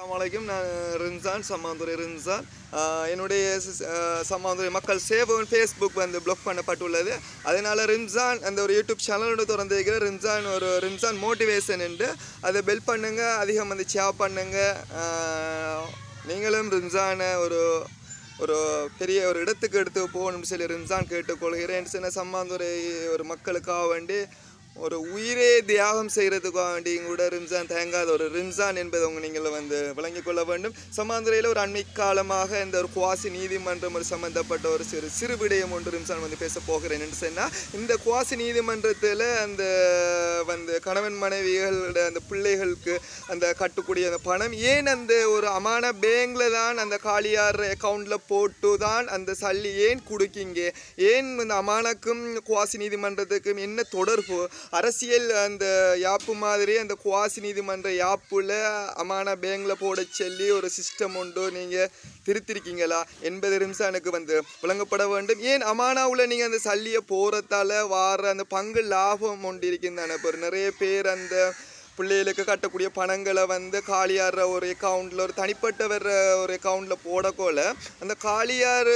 வணக்கம் நான் ரின்சான் சம்மாந்துறை ரின்சான் ஆஹ் என்னுடைய ஸ்- ஆஹ் சம்மாந்துறை மக்கள் சேவன் ஃபேஸ்புக் வந்து பிளாக் பண்ணப்பட்டுள்ளது அதனால ரின்சான் அந்த ஒரு யூடியூப் சேனலோட திறந்திருக்கிற ரின்சான் ஒரு ரின்சான் மோட்டிவேஷன் உண்டு அதை பெல் பண்ணுங்க அதிகம் வந்து ஷேர் பண்ணுங்க ஆஹ் நீங்களும் ரின்சானை ஒரு ஒரு பெரிய ஒரு இடத்துக்கு எடுத்து போகணும்னு சொல்லி ரின்சான் கேட்டுக்கொள்கிறேன் சின்ன சம்மாந்துறை ஒரு மக்களுக்காக வேண்டி ஒரு உயிரே தியாகம் செய்கிறதுக்காக வேண்டி கூட ரிம்சான் தேங்காத ஒரு ரிம்சான் என்பதை உங்க நீங்கள் வந்து விளங்கிக் கொள்ள வேண்டும் சமாந்துறையில் ஒரு அண்மை காலமாக இந்த ஒரு குவாசி நீதிமன்றம் ஒரு சம்பந்தப்பட்ட ஒரு சிறு சிறு விடயம் ஒன்று ரிம்சான் வந்து பேச போகிறேன் என்று சொன்னால் இந்த குவாசி நீதிமன்றத்தில் அந்த வந்து கணவன் மனைவிகளோட அந்த பிள்ளைகளுக்கு அந்த கட்டக்கூடிய அந்த பணம் ஏன் அந்த ஒரு அமான பேங்க்ல தான் அந்த காலியார் அக்கௌண்ட்ல போட்டு தான் அந்த சல்லி ஏன் கொடுக்கீங்க ஏன் இந்த அமானக்கும் குவாசி நீதிமன்றத்துக்கும் என்ன தொடர்பு அரசியல் அந்த யாப்பு மாதிரி அந்த குவாசி நீதிமன்ற யாப்புல அமான பேங்க்ல போட சொல்லி ஒரு சிஸ்டம் உண்டு நீங்க திருத்திருக்கீங்களா என்பது ரிம்சானுக்கு வந்து விளங்கப்பட வேண்டும் ஏன் அமானாவுல நீங்க அந்த சல்லியை போறதால வார அந்த பங்கு லாபம் ஒன்று இருக்கின்றன இப்போ நிறைய பேர் அந்த பிள்ளைகளுக்கு கட்டக்கூடிய பணங்களை வந்து காலியார் ஒரு அக்கௌண்ட்டில் ஒரு தனிப்பட்ட வர்ற ஒரு அக்கௌண்ட்டில் போடக்கோல அந்த காலியார்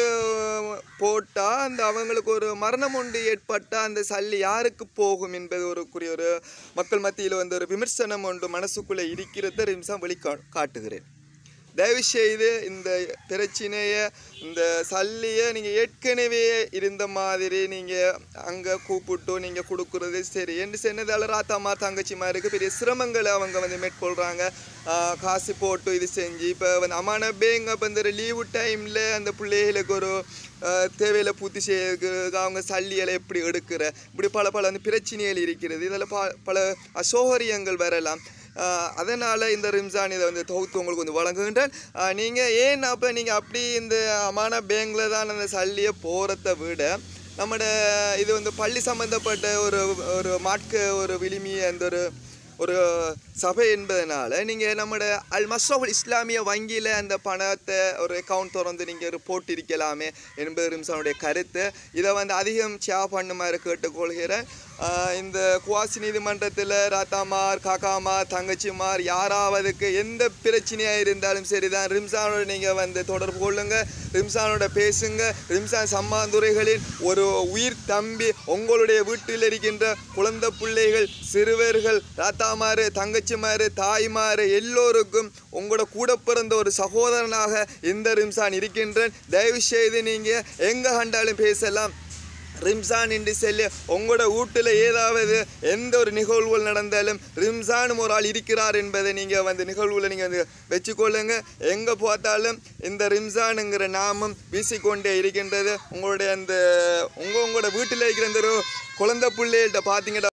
போட்டால் அந்த அவங்களுக்கு ஒரு மரணம் ஒன்று ஏற்பட்டால் அந்த சல்லி யாருக்கு போகும் என்பது ஒரு குறிய ஒரு மக்கள் மத்தியில் வந்து ஒரு விமர்சனம் ஒன்று மனசுக்குள்ளே இருக்கிறத ரிம்சா வெளி காட்டுகிறேன் தயவு செய்து இந்த பிரச்சனையை இந்த சல்லியை நீங்கள் ஏற்கனவே இருந்த மாதிரி நீங்கள் அங்கே கூப்பிட்டு நீங்கள் கொடுக்குறது சரி என்று சொன்னதால ராத்தாமா தங்கச்சிமாருக்கு பெரிய சிரமங்களை அவங்க வந்து மேற்கொள்கிறாங்க ஆஹ் காசு போட்டு இது செஞ்சு இப்போ வந்து அம்மான பேங்க இப்போ இந்த லீவு டைமில் அந்த பிள்ளைகளுக்கு ஒரு ஆஹ் தேவையில்லை பூர்த்தி செய்யறதுக்கு அவங்க சல்லியலை எப்படி எடுக்கிற இப்படி பல பல வந்து பிரச்சனைகள் இருக்கிறது இதில் ப பல அசௌகரியங்கள் வரலாம் அதனால் இந்த ரிம்சான் இதை வந்து தொகுத்து உங்களுக்கு வந்து வழங்குகின்றேன் நீங்கள் ஏன் அப்போ நீங்கள் அப்படி இந்த அமான பேங்கில் தான் அந்த சல்லியை போகிறத விட நம்மட இது வந்து பள்ளி சம்மந்தப்பட்ட ஒரு ஒரு மாட்க ஒரு விளிமி அந்த ஒரு ஒரு சபை என்பதனால நீங்கள் நம்மட அல் மஸ்ரஃபுல் இஸ்லாமிய வங்கியில் அந்த பணத்தை ஒரு அக்கௌண்ட் திறந்து நீங்கள் போட்டிருக்கலாமே என்பது ரிம்சானுடைய கருத்து இதை வந்து அதிகம் ஷேர் பண்ணுமாறு கேட்டுக்கொள்கிறேன் ஆஹ் இந்த குவாசி நீதிமன்றத்தில் ராத்தாமார் காக்காமார் தங்கச்சிமார் யாராவதுக்கு எந்த பிரச்சனையாக இருந்தாலும் சரிதான் ரிம்சானோட நீங்கள் வந்து தொடர்பு கொள்ளுங்க ரிம்சானோட பேசுங்க ரிம்சான் சம்மாந்துறைகளின் ஒரு உயிர் தம்பி உங்களுடைய வீட்டில் இருக்கின்ற குழந்தை பிள்ளைகள் சிறுவர்கள் ராத்தாமாரு தங்கச்சிமாரு தாய்மாரு எல்லோருக்கும் உங்களோட கூட பிறந்த ஒரு சகோதரனாக இந்த ரிம்சான் இருக்கின்றேன் தயவு செய்து நீங்கள் எங்கே கண்டாலும் பேசலாம் ரிம்சான் என்று சொல்லி உங்களோட வீட்டில் ஏதாவது எந்த ஒரு நிகழ்வுகள் நடந்தாலும் ரிம்சானும் ஒரு ஆள் இருக்கிறார் என்பதை நீங்கள் வந்து நிகழ்வுகளை நீங்கள் வந்து வச்சுக்கொள்ளுங்க எங்கே பார்த்தாலும் இந்த ரிம்சானுங்கிற நாமம் வீசிக்கொண்டே இருக்கின்றது உங்களுடைய அந்த உங்கள் உங்களோட வீட்டில் இருக்கிற இந்த ஒரு குழந்தை பிள்ளைகள்கிட்ட பார்த்தீங்கன்னா